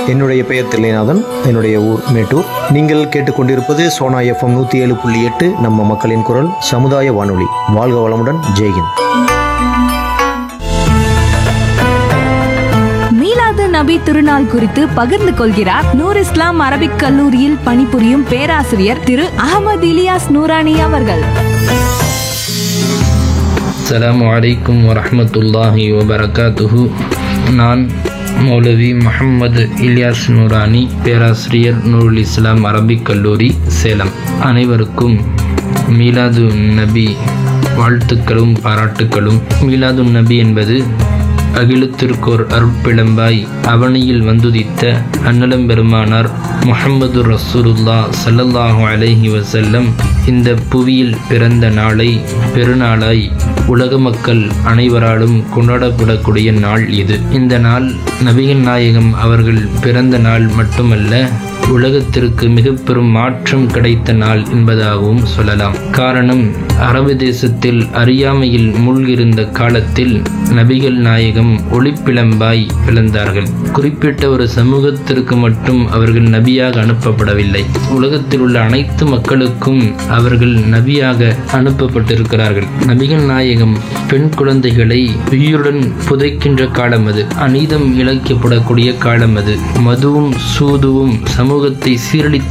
என்னுடைய பெயர் தில்லைநாதன் என்னுடைய ஊர் மேட்டூர் நீங்கள் கேட்டுக்கொண்டிருப்பது சோனா எஃப்எம் நூற்றி ஏழு புள்ளி எட்டு நம்ம மக்களின் குரல் சமுதாய வானொலி வாழ்க வளமுடன் ஜெய்ஹிந்த் மீலாது நபி திருநாள் குறித்து பகிர்ந்து கொள்கிறார் நூர் இஸ்லாம் அரபிக் கல்லூரியில் பணிபுரியும் பேராசிரியர் திரு அகமது இலியாஸ் நூரானி அவர்கள் அஸ்ஸலாமு அலைக்கும் வரஹ்மத்துல்லாஹி வபரகாத்துஹு நான் மௌலவி முஹம்மது இலியாஸ் நூரானி பேராசிரியர் நூருல் இஸ்லாம் அரபிக் கல்லூரி சேலம் அனைவருக்கும் மீலாது நபி வாழ்த்துக்களும் பாராட்டுக்களும் மீலாது நபி என்பது அகிலத்திற்கோர் அருட்பிளம்பாய் அவனியில் வந்துதித்த அன்னலம் பெருமானார் முஹம்மது ரசூலுல்லா ஸல்லல்லாஹு அலைஹி வஸல்லம் இந்த புவியில் பிறந்த நாளை பெருநாளாய் உலக மக்கள் அனைவராலும் கொண்டாடப்படக்கூடிய நாள் இது இந்த நாள் நபிகள் நாயகம் அவர்கள் பிறந்த நாள் மட்டுமல்ல உலகத்திற்கு மிக பெரும் மாற்றம் கிடைத்த நாள் என்பதாகவும் சொல்லலாம் காரணம் அரபு தேசத்தில் அறியாமையில் மூழ்கியிருந்த காலத்தில் நபிகள் நாயகம் ஒளிப்பிளம்பாய் பிளந்தார்கள் குறிப்பிட்ட ஒரு சமூகத்திற்கு மட்டும் அவர்கள் நபியாக அனுப்பப்படவில்லை உலகத்தில் உள்ள அனைத்து மக்களுக்கும் அவர்கள் நபியாக அனுப்பப்பட்டிருக்கிறார்கள் நபிகள் நாயகம் பெண் குழந்தைகளை உயிருடன் புதைக்கின்ற காலம் அது அநீதம் இழைக்கப்படக்கூடிய காலம் அது மதுவும் சூதுவும் சமூகத்தை சீரழித்த